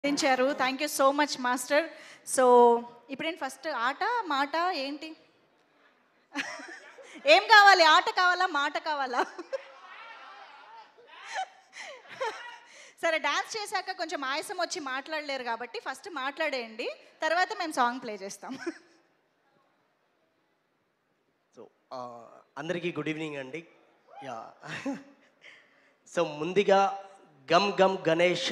అందించారు thank you so much master so ఇప్పుడేంటి first ఆట మాట ఏంటి ఏం కావాలి ఆట కావాలా మాట కావాలా సరే డాన్స్ చేశాక కొంచెం ఆయాసం వచ్చి మాట్లాడలేరు కాబట్టి ఫస్ట్ మాట్లాడేయండి తర్వాత మేము సాంగ్ ప్లే చేస్తాం సో ఆ, అందరికీ గుడ్ ఈవినింగ్ అండి యా సో ముందుగా గమ్ గమ్ గణేష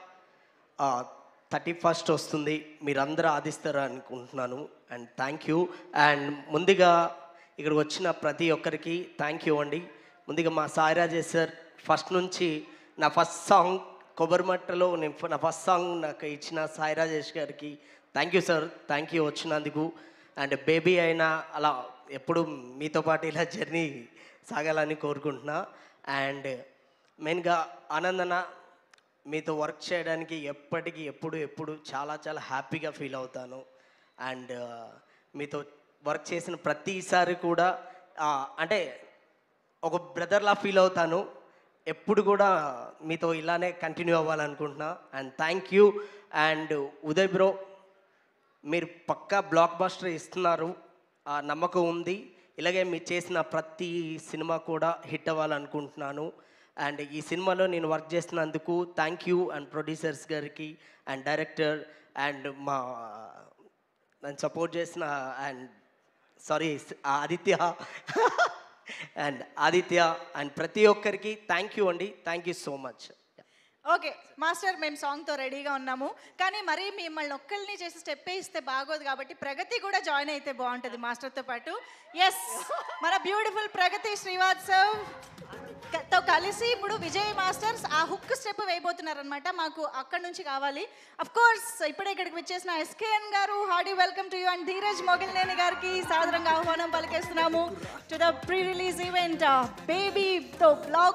థర్టీ ఫస్ట్ వస్తుంది మీరందరూ ఆదిస్తారు అనుకుంటున్నాను అండ్ థ్యాంక్ యూ అండ్ ముందుగా ఇక్కడికి వచ్చిన ప్రతి ఒక్కరికి థ్యాంక్ యూ అండి ముందుగా మా సాయిరాజే సార్ ఫస్ట్ నుంచి నా ఫస్ట్ సాంగ్ కొబ్బరిమట్టలో నేను ఫ- నా ఫస్ట్ సాంగ్ నాకు ఇచ్చిన సాయి రాజేష్ గారికి thank you sir thank you వచ్చినందుకు అండ్ బేబీ అయినా అలా ఎప్పుడు మీతో పాటు ఇలా జర్నీ సాగాలని కోరుకుంటున్నా అండ్ మెయిన్గా ఆనందన మీతో వర్క్ చేయడానికి ఎప్పటికీ ఎప్పుడు ఎప్పుడు చాలా చాలా హ్యాపీగా ఫీల్ అవుతాను అండ్ మీతో వర్క్ చేసిన ప్రతిసారి కూడా ఆ, అంటే ఒక బ్రదర్లా ఫీల్ అవుతాను ఎప్పుడు కూడా మీతో ఇలానే కంటిన్యూ అవ్వాలనుకుంటున్నా and thank you and Uday bro మీరు పక్కా బ్లాక్ బస్టర్ ఇస్తున్నారు ఆ నమ్మకం ఉంది ఇలాగే మీరు చేసిన ప్రతి సినిమా కూడా హిట్ అవ్వాలనుకుంటున్నాను అండ్ ఈ సినిమాలో నేను వర్క్ చేస్తున్నందుకు థ్యాంక్ యూ అండ్ ప్రొడ్యూసర్స్ గారికి అండ్ డైరెక్టర్ అండ్ మా నన్ను సపోర్ట్ చేసిన and sorry Aditya and Aditya and ప్రతి ఒక్కరికి థ్యాంక్ యూ అండి thank you so much okay master మేము సాంగ్తో రెడీగా ఉన్నాము కానీ మరి మిమ్మల్ని ఒక్కరిని చేసి స్టెప్ ఇస్తే బాగోదు కాబట్టి ప్రగతి కూడా జాయిన్ అయితే బాగుంటుంది మాస్టర్తో పాటు ఎస్ మన బ్యూటిఫుల్ ప్రగతి శ్రీవాత్సవ్ క- తో కలిసి ఇప్పుడు విజయ్ మాస్టర్స్ ఆ హుక్ స్టెప్ వేయబోతున్నారనమాట మాకు అక్కడ నుంచి కావాలి అఫ్ కోర్స్ ఇప్పుడే ఇక్కడికి వచ్చేసిన ఎస్కేఎన్ గారు hearty welcome to you and Dheeraj Mogilineni గారికి సాదరంగా ఆహ్వానం పలికేస్తున్నాము to the pre release event బేబీతో బ్లాగ్